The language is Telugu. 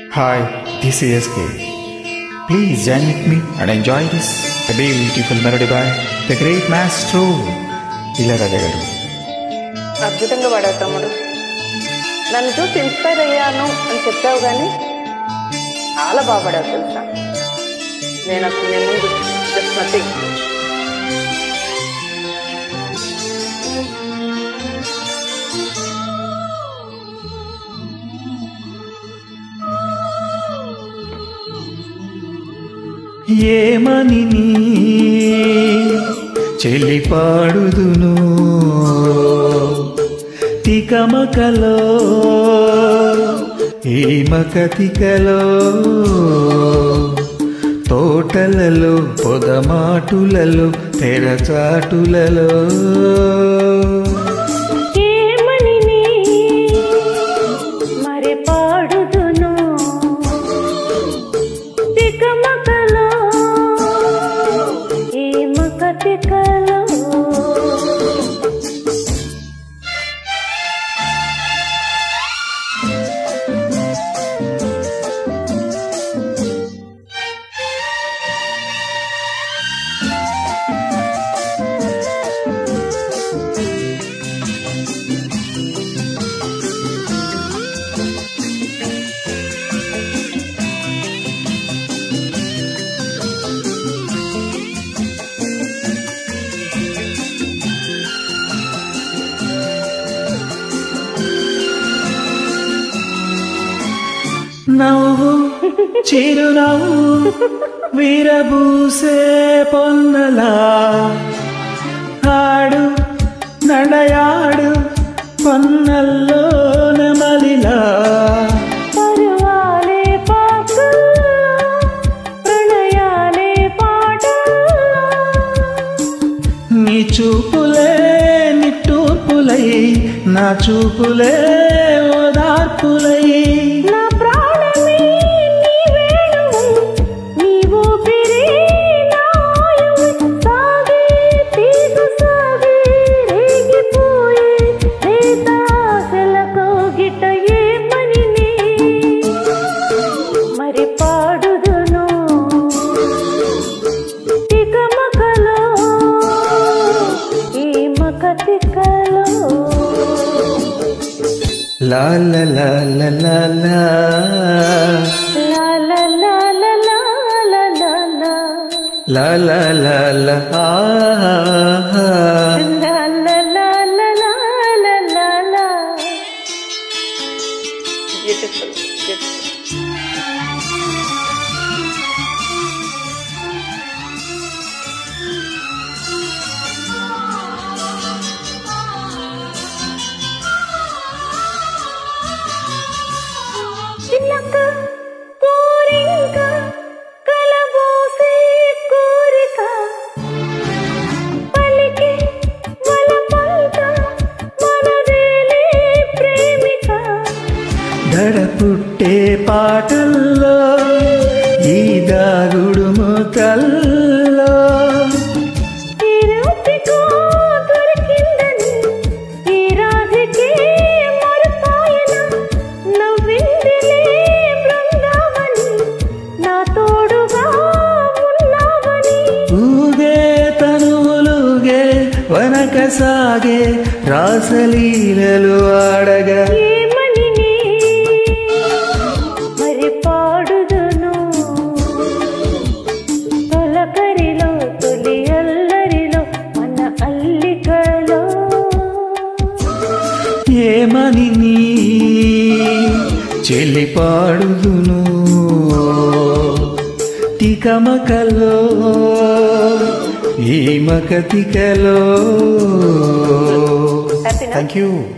Hi, this is SK. Please join with me and enjoy this beautiful melody by the great maestro ఇళరాజా గారు అద్భుతంగా పాడావు తమ్ముడు నన్ను చూసి ఇన్స్పైర్ అయ్యాను అని చెప్పావు కానీ చాలా బాగా పాడావు తెలుసా నేను అసలు నేను ముందు జస్ట్ నథింగ్ ఏమని నీ చెల్లి పాడుదును తికమకలో ఈ మకతికలో తోటలలో పొదమాటులలో తెరచాటులలో ఏమని నీ మరి పాడుదును తికమకలో ఈ మక తికలో నవ్వు చిరునవ్వు విరబూసే పొన్నలా ఆడు నడయాడు పొన్నల్లో నెమలిలా పరువాలే పాకల్లో ప్రణయాలే పాటల్లో నీ చూపులే నిట్టూర్పులై నా చూపులే ఓదార్పులై నా ప్రాణమే నీ వేణువు నీ ఊపిరి నా ఆయువు సాగే తీగ సాగే రేగిపోయే రేత ఆశల కోగిట ఏమని నీ మరి పాడుదును తికమకలో ఈ మక తికలో లా లా లా లా లా లా La la la la la la la la లా లా లా లా ఆ, ఆ, ఆ. La la la la la la la la beautiful beautiful చిలక కోరిక కలబోసే కోరిక పలికి వలపంత మనదేలే ప్రేమిక దడ పుట్టే పాటల్లో ఈ దాగుడు మూతల్లో ఈ రోజుకో దొరికిందని ఈ రాజుకే మరుపాయన నవ్విందిలే బృందావని నా తోడుగా ఉన్నావని ఊగే తనువులుగే వనక సాగే రాసలీలలు ఆడగా ఏమని నీ మరి పాడుదును తొలకరిలో తొలి అల్లరిలో మన అల్లికలో ఏమని నీ చెల్లి పాడుదును తికమకలో ఈ మకతికలో Happy now? Thank you